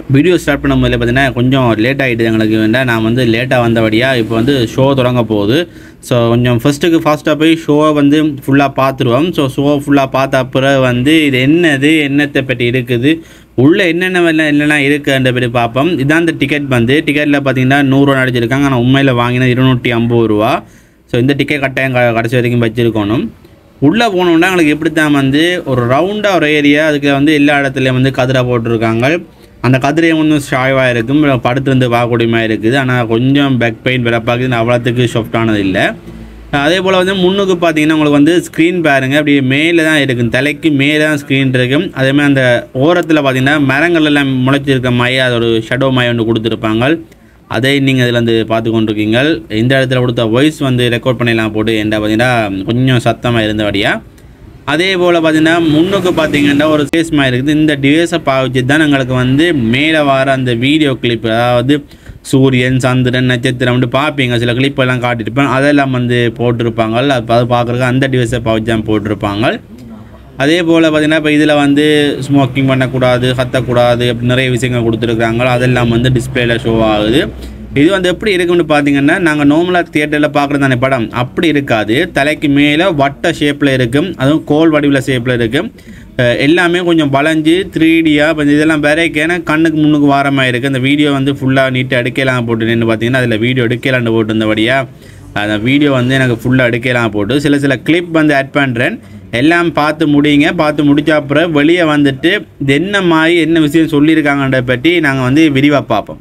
video start பண்ணும் போது பார்த்தீங்கன்னா கொஞ்சம் லேட் ஆகிடுது எங்களுக்கு வேண்டாம் நான் வந்து லேட்டாக வந்தபடியாக இப்போ வந்து ஷோ தொடங்க போகுது ஸோ கொஞ்சம் ஃபஸ்ட்டுக்கு ஃபாஸ்ட்டாக போய் ஷோவை வந்து ஃபுல்லாக பார்த்துருவோம் ஸோ ஷோ ஃபுல்லாக பார்த்த அப்புறம் வந்து இது என்னது என்னத்தை பற்றி இருக்குது உள்ளே என்னென்ன வெள்ள என்னெல்லாம் இருக்குன்ற பற்றி பார்ப்போம் இதான் இந்த டிக்கெட் வந்து டிக்கெட்டில் பார்த்தீங்கன்னா நூறுரூவா நடிச்சிருக்காங்க ஆனால் உண்மையில் வாங்கினா இருநூற்றி ஐம்பது ரூபா ஸோ இந்த டிக்கெட் கட்டாயம் க- கடைசி வரைக்கும் வச்சுருக்கணும் உள்ளே போனோம்னா எங்களுக்கு எப்படி தான் வந்து ஒரு ரவுண்டாக ஒரு ஏரியா அதுக்கு வந்து எல்லா இடத்துலையும் வந்து கதிரை போட்டிருக்காங்க அந்த கதிரையும் கொஞ்சம் ஷாய்வாக இருக்கும் படுத்துருந்து பார்க்கக்கூடியமா இருக்குது ஆனால் கொஞ்சம் பேக் பெயின் பிறப்பாக்குது அவ்வளோத்துக்கு சாஃப்டானது இல்லை அதே போல் வந்து முன்னுக்கு பார்த்தீங்கன்னா உங்களுக்கு வந்து ஸ்க்ரீன் பாருங்க அப்படியே மேலே தான் இருக்கும் தலைக்கு மேலே தான் ஸ்க்ரீன் இருக்கும் அதேமாதிரி அந்த ஓரத்தில் பார்த்தீங்கன்னா மரங்கள் எல்லாம் முளைச்சிருக்க மாதிரி அது ஒரு ஷடோ மாதிரி ஒன்று கொடுத்துருப்பாங்க அதை நீங்கள் இதில் வந்து பார்த்து கொண்டிருக்கீங்க இந்த இடத்துல கொடுத்த வாய்ஸ் வந்து ரெக்கார்ட் பண்ணிடலாம் போட்டு என்ன பார்த்தீங்கன்னா கொஞ்சம் சத்தமாக இருந்தபடியாக அதே போல் பார்த்தீங்கன்னா முன்னுக்கு பார்த்தீங்கன்னா ஒரு ஸ்பேஸ் மாதிரி இருக்குது இந்த டிவைஸை பாவிச்சு தான் எங்களுக்கு வந்து மேலே வர அந்த வீடியோ கிளிப் அதாவது சூரியன் சந்திரன் நட்சத்திரம்னு பார்ப்பீங்க சில clip எல்லாம் காட்டியிருப்பேன் அதெல்லாம் வந்து போட்டிருப்பாங்க அது அது பார்க்குறதுக்கு அந்த டிவைஸை பாவிச்சு தான் போட்டிருப்பாங்க அதே போல் பார்த்தீங்கன்னா இப்போ இதில் வந்து ஸ்மோக்கிங் பண்ணக்கூடாது கத்தக்கூடாது அப்படி நிறைய விஷயங்கள் கொடுத்துருக்காங்க அதெல்லாம் வந்து டிஸ்பிளேல ஷோ ஆகுது இது வந்து எப்படி இருக்குன்னு பார்த்தீங்கன்னா நாங்கள் நார்மலாக தியேட்டரில் பார்க்குறது தானே படம் அப்படி இருக்காது தலைக்கு மேலே வட்ட ஷேப்பில் இருக்கும் அதுவும் கோல் வடிவில் ஷேப்பில் இருக்கும் அஹ் எல்லாமே கொஞ்சம் வளைஞ்சு த்ரீ டியாக இப்போ இதெல்லாம் வரைக்கேன கண்ணுக்கு முன்னுக்கு வார மாதிரி இருக்குது அந்த வீடியோ வந்து ஃபுல்லாக நீட்டாக எடுக்கலாம் போட்டு நின்று பார்த்தீங்கன்னா அதில் வீடியோ எடுக்கலான்னு போட்டு இருந்தபடியாக அந்த வீடியோ வந்து எனக்கு ஃபுல்லாக எடுக்கலாம் போட்டு சில சில கிளிப் வந்து ஆட் பண்ணுறேன் எல்லாம் பார்த்து முடியுங்க பார்த்து முடிச்ச அப்புறம் வெளியே வந்துட்டு இது என்ன மாதிரி என்ன விஷயம் சொல்லியிருக்காங்கன்ற பற்றி நாங்கள் வந்து விரிவாக பார்ப்போம்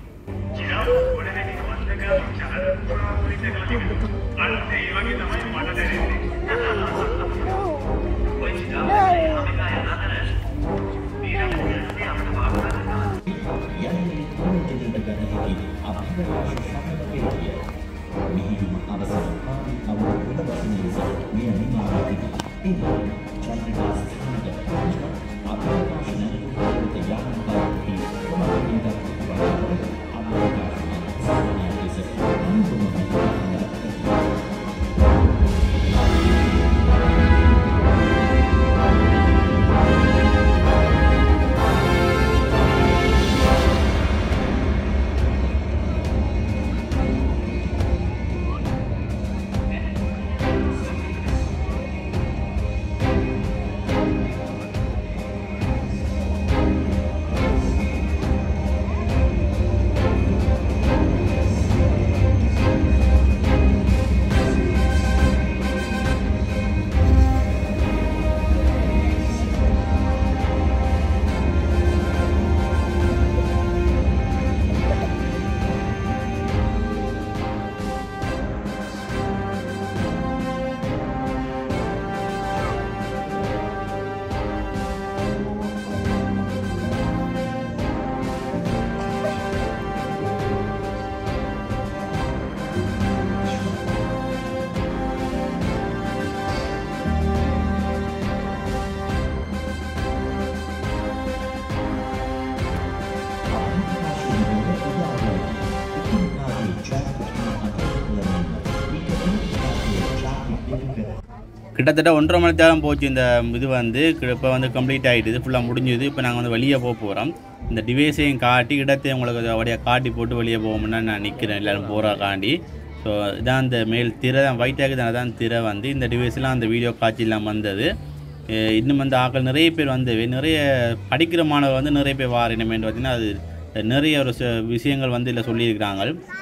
கிட்டத்தட்ட ஒன்றரை மணி நேரம் போச்சு இந்த இது வந்து இப்போ வந்து கம்ப்ளீட் ஆகிடுது ஃபுல்லாக முடிஞ்சுது இப்போ நாங்கள் வந்து வெளியே போக போகிறோம் இந்த டிவைஸையும் காட்டி இடத்தையும் உங்களுக்கு அப்படியே காட்டி போட்டு வெளியே போகணும்னா நான் நிற்கிறேன் எல்லோரும் போகிறா காண்டி ஸோ இதான் அந்த மேல் திரை தான் ஒயிட்டாக தான் தான் திரை வந்து இந்த டிவைஸ்லாம் அந்த வீடியோ காட்சியெல்லாம் வந்தது அஹ் இன்னும் வந்து ஆக்கள் நிறைய பேர் வந்தது நிறைய படிக்கிற மாணவர் வந்து நிறைய பேர் வார இனிமேல் பார்த்தீங்கன்னா அது நிறைய ஒரு ச- விஷயங்கள் வந்து இதில் சொல்லியிருக்கிறாங்க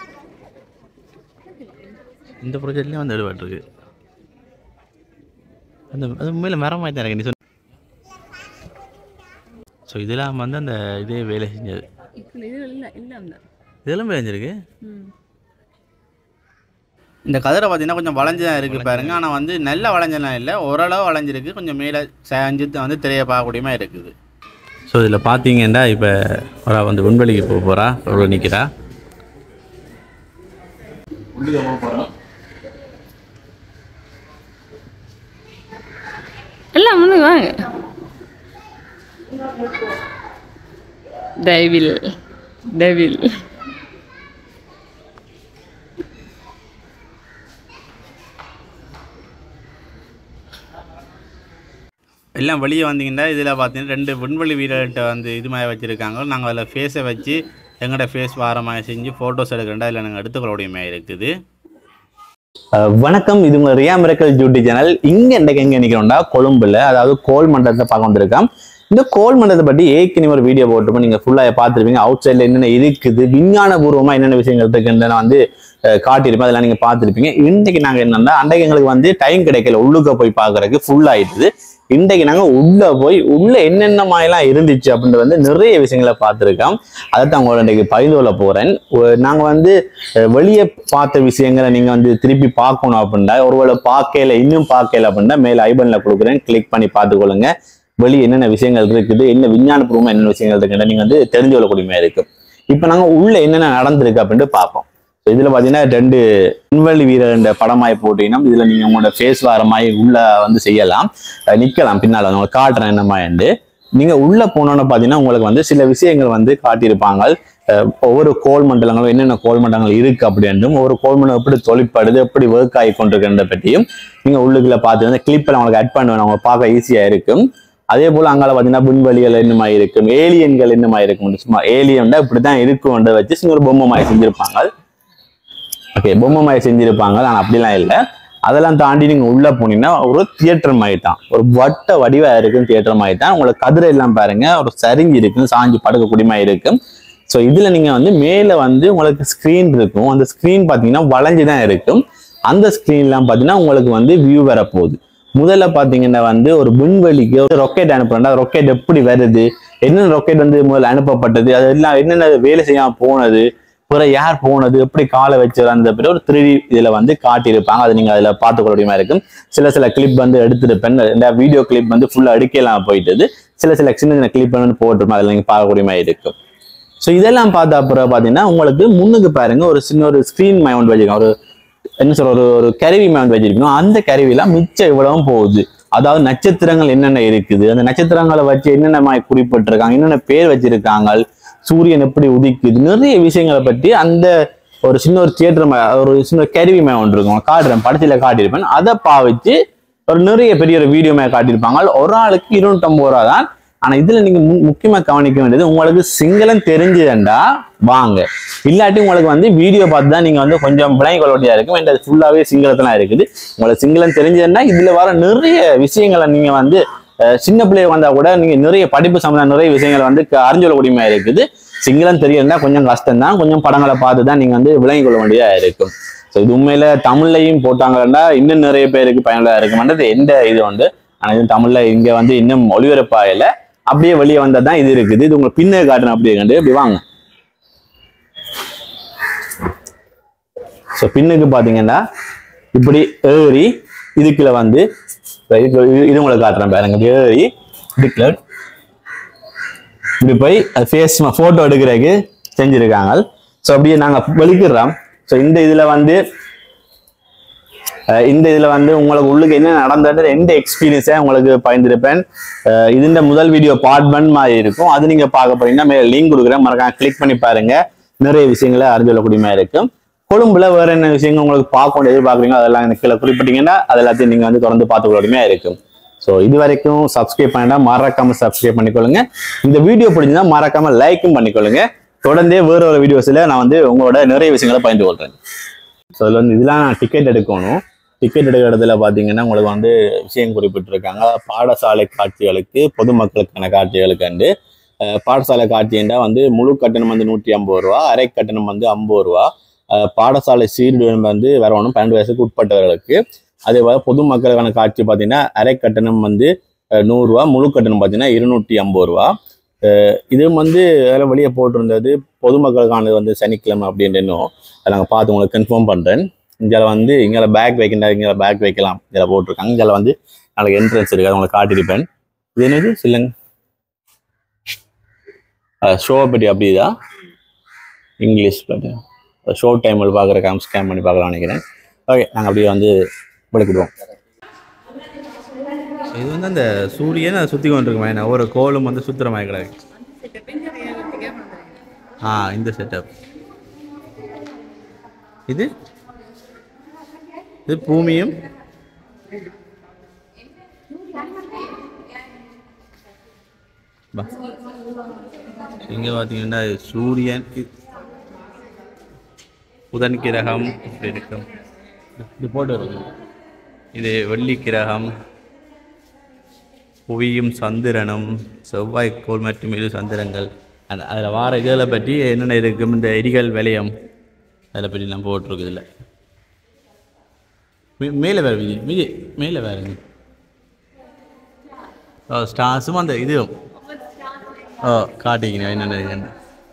இந்த ப்ராஜெக்ட்லேயும் வந்து எடுபட்டுருக்கு அந்த அது உண்மையில் மரமாக தான் இருக்கு நீ சொன்ன ஸோ இதெல்லாம் வந்து அந்த இதே வேலை செஞ்சது இப்போ இது இல்லை எல்லாம் தான் இதெல்லாம் விளைஞ்சிருக்கு ம் இந்த கதிரை பார்த்தீங்கன்னா கொஞ்சம் வளைஞ்சு தான் இருக்குது பாருங்க ஆனால் வந்து நல்ல வளைஞ்சலாம் இல்லை ஓரளவு வளைஞ்சிருக்கு கொஞ்சம் மேலே சாஞ்சு வந்து திரைய பார்க்கக்கூடியமா இருக்குது ஸோ இதில் பார்த்தீங்கன்னா இப்போ ஒரு வந்து விண்வெளிக்கு போக போகிறா ஒரு நிற்கிறா எல்லாம் முன்னுக்கு வாங்க டெவில் டெவில் எல்லாம் வெளியே வந்தீங்கன்னா இதில் பார்த்தீங்கன்னா ரெண்டு விண்வெளி வீரர்கிட்ட வந்து இது மாதிரி வச்சுருக்காங்க நாங்கள் அதில் ஃபேஸை வச்சு எங்களோட ஃபேஸ் வார மாதிரி செஞ்சு ஃபோட்டோஸ் எடுக்கிறோம் அதில் நாங்கள் எடுத்துக்கொள்ளக்கூடிய மாதிரி இருக்குது அஹ் வணக்கம் இது உங்க ரியா மிரக்கல் ஜூட்டி சேனல் இங்க இன்றைக்கு எங்க நிக்கிறோம்டா கொழும்புல அதாவது கோல் மண்டலத்தை பார்க்க வந்திருக்கோம் இந்த கோல் மண்டலத்தை பற்றி ஏற்கனவே ஒரு வீடியோ போட்டுருப்போம் நீங்க ஃபுல்லா பார்த்துருப்பீங்க அவுட் சைட்ல என்னென்ன இருக்குது விஞ்ஞான பூர்வமா என்னென்ன விஷயங்கள் இருக்குன்னு நான் வந்து அஹ், காட்டியிருப்பேன் அதெல்லாம் நீங்க பார்த்துருப்பீங்க இன்னைக்கு நாங்க என்னன்னா அன்றைக்கு எங்களுக்கு வந்து டைம் கிடைக்கல உள்ளுக்க போய் பார்க்கறதுக்கு ஃபுல் ஆயிடுது இன்றைக்கு நாங்க உள்ள போய் உள்ள என்னென்ன மாதிரிலாம் இருந்துச்சு அப்படின்றது வந்து நிறைய விஷயங்களை பார்த்துருக்கோம் அதை தான் உங்களோட இன்றைக்கு பகிர்ந்து கொள்ள போறேன் ஒ- நாங்க வந்து அஹ், வெளியே பார்த்த விஷயங்களை நீங்க வந்து திருப்பி பார்க்கணும் அப்படின்னா ஒருவேளை பார்க்கல இன்னும் பார்க்கல அப்படின்னா மேல ஐபன்ல கொடுக்குறேன் கிளிக் பண்ணி பார்த்துக்கொள்ளுங்க வெளியே என்னென்ன விஷயங்கள் இருக்குது என்ன விஞ்ஞானபூர்வமா என்னென்ன விஷயங்கள் இருக்குன்னு நீங்க வந்து தெரிஞ்சு கொள்ளக்கூடிய மாதிரி இருக்கும் இப்போ நாங்க உள்ள என்னென்ன நடந்திருக்கு அப்படின்ட்டு பார்ப்போம் So இதுல பாத்தீங்கன்னா ரெண்டு விண்வெளி வீரர் படமாய் போட்டீங்கன்னா இதுல நீங்க உங்களோட ஃபேஸ் வர மாதிரி உள்ள வந்து செய்யலாம் அஹ் நிக்கலாம் பின்னால வந்து உங்களுக்கு காட்டுறேன் என்ன மாதிரி நீங்க உள்ள போனோன்னு பாத்தீங்கன்னா உங்களுக்கு வந்து சில விஷயங்கள் வந்து காட்டியிருப்பாங்க அஹ் ஒவ்வொரு கோல் மண்டலங்களும் என்னென்ன கோல் மண்டலங்கள் இருக்கு அப்படின்றும் ஒவ்வொரு கோல் மண்டலம் எப்படி தொழிற்படுது எப்படி ஒர்க் ஆகி கொண்டிருக்கின்ற பற்றியும் நீங்க உள்ளுக்குள்ள பார்த்து வந்து கிளிப்பில் உங்களுக்கு அட் பண்ணுவேன் அவங்க பார்க்க ஈஸியா இருக்கும் அதே போல அங்கால பாத்தீங்கன்னா விண்வெளிகள் என்னமா இருக்கும் ஏலியன்கள் என்னமா இருக்கும் சும்மா ஏலியன் இப்படிதான் இருக்கும்ன்றத வச்சு சின்ன ஒரு பொம்மை மாதிரி செஞ்சிருப்பாங்க ஓகே பொம்மை மாதிரி செஞ்சிருப்பாங்க ஆனால் அப்படிலாம் இல்லை அதெல்லாம் தாண்டி நீங்க உள்ள போனீங்கன்னா ஒரு தியேட்டர் மாதிரி தான் ஒரு வட்ட வடிவா இருக்கும் தியேட்டர் மாதிரி தான் உங்களுக்கு கதிரை எல்லாம் பாருங்க ஒரு சரிஞ்சு இருக்கும் சாஞ்சு படுக்கக்கூடிய மாதிரி இருக்கும் ஸோ இதுல நீங்க வந்து மேல வந்து உங்களுக்கு ஸ்க்ரீன் இருக்கும் அந்த ஸ்க்ரீன் பார்த்தீங்கன்னா வளைஞ்சு தான் இருக்கும் அந்த ஸ்க்ரீன்லாம் பார்த்தீங்கன்னா உங்களுக்கு வந்து வியூ வரப்போகுது முதல்ல பார்த்தீங்கன்னா வந்து ஒரு விண்வெளிக்கு ஒரு ரொக்கெட் அனுப்புறா ரொக்கெட் எப்படி வருது என்னென்ன ரொக்கெட் வந்து முதல்ல அனுப்பப்பட்டது அது எல்லாம் என்னென்ன வேலை செய்யாம போனது பிற யார் போனது எப்படி காலை வச்சு அந்த பிற ஒரு த்ரீ இதுல வந்து காட்டியிருப்பாங்க அதை நீங்க அதுல பார்த்துக்கொள்ள மாதிரி இருக்கும் சில சில கிளிப் வந்து எடுத்திருப்பேன் இந்த வீடியோ கிளிப் வந்து ஃபுல்லா எடுக்கலாம் போயிட்டது சில சில சின்ன சின்ன கிளிப் வந்து போட்டிருப்பேன் அதில் நீங்க பார்க்கக்கூடிய மாதிரி இருக்கும் ஸோ இதெல்லாம் பார்த்த அப்புறம் பார்த்தீங்கன்னா உங்களுக்கு முன்னுக்கு பாருங்க ஒரு சின்ன ஒரு ஸ்க்ரீன் மவுண்ட் வச்சிருக்கோம் ஒரு என்ன சொல்ற ஒரு ஒரு கருவி மவுண்ட் வச்சிருக்கணும் அந்த கருவிலாம் மிச்சம் இவ்வளவும் போகுது அதாவது நட்சத்திரங்கள் என்னென்ன இருக்குது அந்த நட்சத்திரங்களை வச்சு என்னென்ன மாதிரி குறிப்பிட்டிருக்காங்க என்னென்ன பேர் வச்சிருக்காங்க சூரியன் எப்படி உதிக்குது நிறைய விஷயங்களை பற்றி அந்த ஒரு சின்ன ஒரு தியேட்டர் ஒரு சின்ன கருவி மே ஒன்று இருக்கும் காட்டுறேன் படத்துல காட்டியிருப்பேன் அதை பாவிச்சு ஒரு நிறைய பெரிய ஒரு வீடியோ மே காட்டியிருப்பாங்க ஒரு ஆளுக்கு இருநூற்றம்பது ரூபா தான் ஆனா இதுல நீங்க மு- முக்கியமா கவனிக்க வேண்டியது உங்களுக்கு சிங்களம் தெரிஞ்சுதண்டா வாங்க இல்லாட்டி உங்களுக்கு வந்து வீடியோ பார்த்து தான் நீங்க வந்து கொஞ்சம் விளங்கி கொள்ள வேண்டியதா இருக்கும் and அது ஃபுல்லாவே சிங்களத்துல இருக்குது உங்களுக்கு சிங்களம் தெரிஞ்சதுன்னா இதுல வர நிறைய விஷயங்களை நீங்க வந்து அஹ், சின்ன பிள்ளைய வந்தா கூட நீங்க நிறைய படிப்பு சம்பந்த நிறைய விஷயங்களை வந்து க- அறிஞ்சு கொள்ளக்கூடிய மாதிரி இருக்குது சிங்களம் தெரியலன்னா கொஞ்சம் கஷ்டம் தான் கொஞ்சம் படங்களை பார்த்து தான் நீங்க வந்து விளங்கி கொள்ள வேண்டியதா இருக்கும் ஸோ இது உண்மையில தமிழ்லையும் போட்டாங்கன்னா இன்னும் நிறைய பேருக்கு பயனுள்ளதா இருக்குமான்றது எந்த இது வந்து ஆனா இது தமிழ்ல இங்க வந்து இன்னும் ஒளிபரப்பாகல அப்படியே வெளியே வந்தா தான் இது இருக்குது இது உங்களுக்கு பின்ன காட்டுறேன் அப்படியே கண்டு இப்படி வாங்க ஸோ பின்னுக்கு பார்த்தீங்கன்னா இப்படி ஏறி இதுக்குள்ள வந்து இதுக்கு இது- இது உங்களுக்கு காட்டுறேன் பாருங்க இப்படி ஏறி இதுக்குள்ள இப்படி போய் ஃபேஸ் ஃபோட்டோ எடுக்கிறதுக்கு செஞ்சிருக்காங்க ஸோ அப்படியே நாங்கள் வெளிக்கிடுறோம் ஸோ இந்த இதில் வந்து அஹ் இந்த இதுல வந்து உங்களுக்கு உள்ளுக்கு என்ன நடந்தது எந்த எக்ஸ்பீரியன்ஸை உங்களுக்கு பயந்துருப்பேன் இதுஇந்த முதல் வீடியோ பார்ட் ஒன் மாதிரி இருக்கும் அது நீங்க பார்க்க போறீங்கன்னா மேல லிங்க் கொடுக்குறேன் மறக்காம கிளிக் பண்ணி பாருங்க நிறைய விஷயங்களை அறிஞ்சு கொள்ளக்கூடிய மாதிரி இருக்கும் கொழும்புல வேற என்ன விஷயங்கள் உங்களுக்கு பார்க்க எதிர்பார்க்குறீங்க அதெல்லாம் எனக்கு கீழே குறிப்பிட்டீங்கன்னா அது எல்லாத்தையும் நீங்க வந்து தொடர்ந்து பார்த்துக்கொள்ளக்கூடிய மாதிரி இருக்கும் ஸோ இது வரைக்கும் சப்ஸ்கிரைப் பண்ணிட்டா மறக்காம சப்ஸ்கிரைப் பண்ணிக்கொள்ளுங்க இந்த வீடியோ பிடிச்சிருந்தா மறக்காம லைக்கும் பண்ணிக்கொள்ளுங்க தொடர்ந்தே வேற ஒரு வீடியோஸ்ல நான் வந்து உங்களோட நிறைய விஷயங்களை பகிர்ந்து கொள்றேன் ஸோ அதில் வந்து இதெல்லாம் டிக்கெட் எடுக்கணும் டிக்கெட் எடுக்கிற இடத்துல பார்த்தீங்கன்னா உங்களுக்கு வந்து விஷயம் குறிப்பிட்டிருக்காங்க பாடசாலை காட்சிகளுக்கு பொதுமக்களுக்கான காட்சிகளுக்கு அஹ், பாடசாலை காட்சின்னா வந்து முழு கட்டணம் வந்து நூற்றி ஐம்பது ரூபா அரை கட்டணம் வந்து ஐம்பது ரூபா அஹ், பாடசாலை சீருடன் வந்து வரணும் பன்னெண்டு வயசுக்கு உட்பட்டவர்களுக்கு அதே போல பொதுமக்களுக்கான காட்சி பார்த்தீங்கன்னா அரை கட்டணம் வந்து அஹ், நூறுரூவா முழு கட்டணம் பார்த்தீங்கன்னா இருநூற்றி ஐம்பது ரூபா அஹ், இது வந்து அதில் வெளியே போட்டிருந்தது பொதுமக்களுக்கானது வந்து சனிக்கிழமை அப்படின்ட்டு அதை நாங்கள் பார்த்து உங்களுக்கு கன்ஃபார்ம் பண்ணுறேன் இங்கே வந்து இங்கே பேக் வைக்கின்றா இங்கே பேக் வைக்கலாம் இதில் போட்டிருக்காங்க இங்கே வந்து நாளைக்கு என்ட்ரன்ஸ் இருக்கு அதை உங்களுக்கு காட்டியிருப்பேன் இது என்னது சொல்லுங்க ஷோவை பற்றி அப்படிதான் இங்கிலீஷ் பற்றி ஷோ டைமில் பார்க்குற ஸ்கேன் பண்ணி பார்க்கலாம் நினைக்கிறேன் ஓகே நாங்கள் அப்படியே வந்து விளக்கிடுவோம் இது வந்து அந்த சூரியன் அதை சுற்றி கொண்டிருக்குமா என்ன ஒரு கோலும் வந்து சுற்றுற மாதிரி கிடக்கு ஆ இந்த செட்டப் இது இது பூமியும் பா இங்கே பார்த்தீங்கன்னா சூரியன் இ- புதன் கிரகம் இப்படி இருக்கும் இது போட்டு வருது இது வெள்ளி கிரகம் புவியும் சந்திரனும் செவ்வாய்க்கோள் மற்றும் இரு சந்திரங்கள் அந்த அதில் வார இதில் பற்றி என்னென்ன இருக்கும் இந்த எரிகள் விலையம் அதில் பற்றி நான் போட்டிருக்கு இதில் மே- மேலே வேறு விஜய் விஜய் மேலே வேறுங்க ஓ ஸ்டார்ஸும் அந்த இதுவும் ஓ காட்டிக்கணும் என்னென்ன இதுன்னு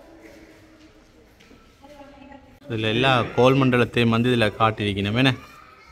இதில் எல்லா கோல் மண்டலத்தையும் வந்து இதில் காட்டியிருக்கணும் என்ன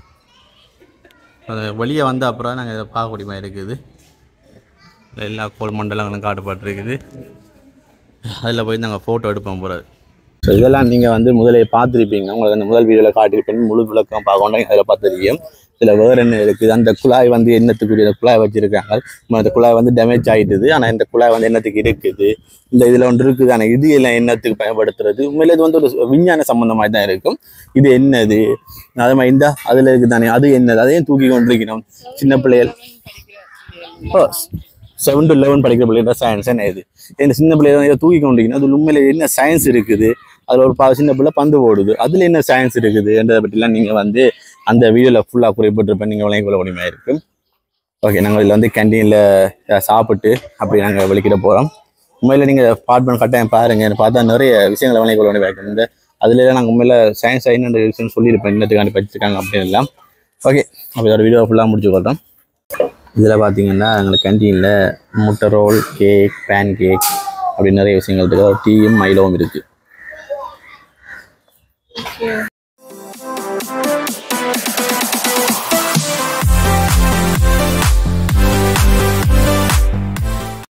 அது வெளியே வந்த அப்புறம் நாங்கள் இதை பார்க்கக்கூடிய மாதிரி இருக்குது இதுல எல்லா கோல் மண்டலங்களும் காட்டப்பட்டிருக்குது அதில் போய் நாங்கள் ஃபோட்டோ எடுப்போம் போகிறது ஸோ இதெல்லாம் நீங்கள் வந்து முதலே பார்த்துருப்பீங்க உங்களுக்கு அந்த முதல் வீடியோவில் காட்டியிருப்பேன் முழு விளக்கம் பார்க்கணும் அதில் பார்த்துருக்கீங்க இதில் வேறு என்ன இருக்குது அந்த குழாய் வந்து என்னத்துக்குரிய குழாய் வச்சுருக்காங்க அந்த குழாய் வந்து டேமேஜ் ஆகிட்டுது ஆனால் இந்த குழாய் வந்து என்னத்துக்கு இருக்குது இந்த இதில் ஒன்று இருக்குது ஆனால் இது எல்லாம் என்னத்துக்கு பயன்படுத்துறது உண்மையிலே இது வந்து ஒரு விஞ்ஞான சம்மந்தமாக தான் இருக்கும் இது என்னது அதே மாதிரி இந்த அதில் இருக்குது தானே அது என்னது அதையும் தூக்கி கொண்டிருக்கணும் சின்ன பிள்ளைகள் ஓ செவன் டு லெவன் படிக்கிற பிள்ளைங்க சயின்ஸ் என்ன இது இந்த சின்ன பிள்ளைங்க இதை தூக்கி கொண்டிருக்கணும் அது உண்மையில என்ன சயின்ஸ் இருக்குது அதில் ஒரு பா- சின்ன பிள்ளை பந்து போடுது அதில் என்ன சயின்ஸ் இருக்குது என்றதை பற்றிலாம் நீங்கள் வந்து அந்த வீடியோவில் ஃபுல்லாக குறிப்பிட்டிருப்பேன் நீங்கள் விளங்கி கொள்ள முடியுமா இருக்கும் ஓகே நாங்கள் இதில் வந்து கேன்டீனில் சாப்பிட்டு அப்படி நாங்கள் வெளிக்கிட போகிறோம் உண்மையில் நீங்கள் பார்ட்மெண்ட் கட்டாயம் பாருங்க பார்த்தா நிறைய விஷயங்களை விளங்கி கொள்ள முடியும் இருக்கும் இந்த அதில் நாங்கள் உண்மையில் சயின்ஸ் என்னென்ன விஷயம் சொல்லியிருப்பேன் இன்னத்துக்காண்டி படிச்சிருக்காங்க அப்படின்னு எல்லாம் ஓகே அப்போ இதோட வீடியோ ஃபுல்லாக முடிச்சு கொள்கிறோம் இதில் பார்த்தீங்கன்னா எங்களுக்கு கேன்டீனில் முட்டை ரோல் கேக் பேன் கேக் அப்படி நிறைய விஷயங்கள் இருக்குது டீயும் மைலோவும் இருக்குது